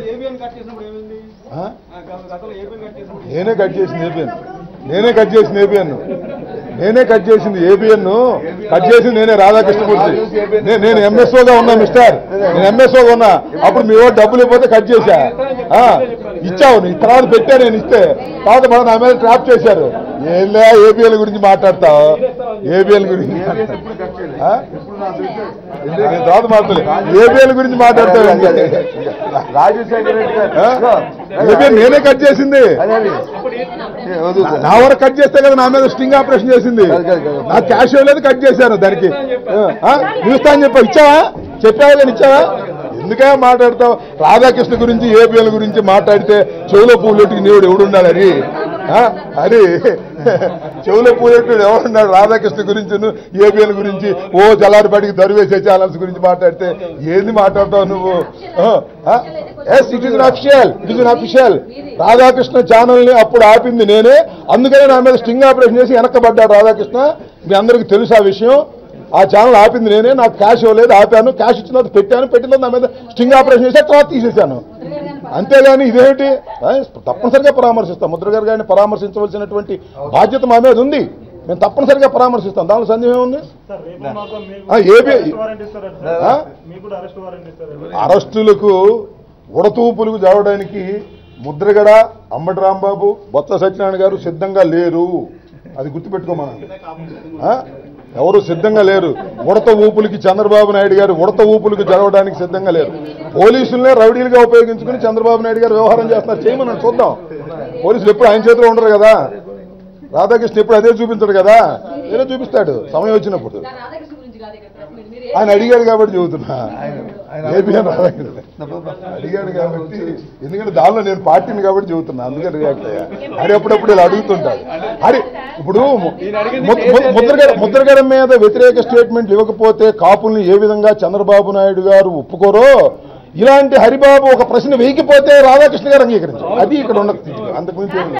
ABN cut చేసినప్పుడు ఏమైంది ఆ? ఆ, గత- గతంలో ఏబిఎన్ కట్ చేసినప్పుడు నేనే కట్ చేసింది ఏబిఎన్ నేనే కట్ చేసింది ఏబిఎన్ నేనే కట్ చేసింది ఏబిఎన్ కట్ చేసింది నేనే రాధాకృష్ణమూర్తి నే- నేను ఎంఎస్ఓగా ఉన్నా మిస్టర్ నేను ఎంఎస్ఓగా ఉన్నా అప్పుడు మీ వాడు డబ్బులు ఇవ్వకపోతే కట్ చేశా ఆ, ఇచ్చావు నీ తర్వాత పెట్టా నేను ఇస్తే తర్వాత మన నా మీద ట్రాప్ చేశారు ఏంలే ఏబిఎల్ గురించి మాట్లాడతావు ఏబిఎల్ గురించి ఆ? నేను తర్వాత మాట్లాడలేదు ఏబిఎల్ గురించి మాట్లాడతావు రాజశేఖర రెడ్డి గారు ఏబిఎల్ నేనే కట్ చేసింది అదే అది. ఏ, వదులు సార్. నా వరకు కట్ చేస్తే కదా నా మీద స్టింగ్ ఆపరేషన్ చేసింది కాదు, కాదు, కాదు. నాకు క్యాష్ ఇవ్వలేదు కట్ చేశాను దానికి చూస్తా అని చెప్పా ఇచ్చావా చెప్పావా కానీ ఇచ్చావా ఎందుకే మాట్లాడతావు రాధాకృష్ణ గురించి ఏపీఎల్ గురించి మాట్లాడితే చెవులో పూలెట్టుకు నీవుడు ఎవడున్నాడని ఆ? అది చెవులో పూలెట్టుడు ఎవడున్నాడు రాధాకృష్ణ గురించి ఏపీఎల్ గురించి ఓ చల్లారిపాటికి దరువేసే ఛానల్స్ గురించి మాట్లాడితే ఏంది మాట్లాడతావు నువ్వు yes it is official it is official Radhakrishna channel ని అప్పుడు ఆపింది నేనే అందుకనే నా మీద స్టింగ్ ఆపరేషన్ చేసి వెనక్కబడ్డాడు రాధాకృష్ణ మీ అందరికి తెలుసు ఆ విషయం ఆ ఛానల్ ఆపింది నేనే నాకు క్యాష్ ఇవ్వలేదు ఆపాను క్యాష్ ఇచ్చిన తర్వాత పెట్టాను పెట్టిన తర్వాత నా మీద స్టింగ్ ఆపరేషన్ చేసి తర్వాత తీసేశాను అంతేగాని ఇదేమిటి ఆ, తప్పనిసరిగా పరామర్శిస్తాం ముద్ర గారు గారిని పరామర్శించవలసినటువంటి బాధ్యత మా మీద ఉంది మేము తప్పనిసరిగా పరామర్శిస్తాం దానిలో సందేహం ఉంది సార్ రేపు మాకు మీకు ఆ, ఏబీ- అరెస్ట్ వారెంట్ ఇస్తారా సార్? ఆ? మీకు కూడా అరెస్ట్ వారెంట్ ఇస్తారా అరెస్టులకు ఉడతూపులకు జరగడానికి ముద్రగడ అంబటి రాంబాబు బొత్స సత్యనారాయణ గారు సిద్ధంగా లేరు అది గుర్తుపెట్టుకోమనండి ఆ? ఎవరు సిద్ధంగా లేరు ఉడత ఊపులకి చంద్రబాబు నాయుడు గారు ఉడత ఊపులకు జరగడానికి సిద్ధంగా లేరు పోలీసులనే రౌడీలుగా ఉపయోగించుకుని చంద్రబాబు నాయుడు గారు వ్యవహారం చేస్తున్నారు చేయమని చూద్దాం పోలీసులు ఎప్పుడు ఆయన చేతిలో ఉండరు కదా రాధాకృష్ణ ఎప్పుడు అదే చూపించడు కదా వేరే చూపిస్తాడు సమయం వచ్చినప్పుడు సార్ రాధాకృష్ణ గురించి కాదు ఇక్కడ ప్రశ్న. మీరు- మీరు ఆయన అడిగాడు కాబట్టి చెబుతున్నా ఆయన ఏపీఎన్ రాధాకృష్ణ అడిగాడు కాబట్టి ఎందుకంటే దానిలో నేను పార్టీని కాబట్టి చెబుతున్నా అందుకని రియాక్ట్ అయ్యా అది అప్పుడప్పుడు ఇలా అడుగుతుంటాడు అరే ఇప్పుడు ము- ము- ముద్రగడ ముద్రగడ మీద వ్యతిరేక స్టేట్మెంట్ ఇవ్వకపోతే కాపుల్ని ఏ విధంగా చంద్రబాబు నాయుడు గారు ఒప్పుకోరో ఇలాంటి హరిబాబు ఒక ప్రశ్న వేయకపోతే రాధాకృష్ణ గారు అంగీకరించారు అది ఇక్కడ ఉన్న స్థితి అంతకుమించి ఏమీ లేదు.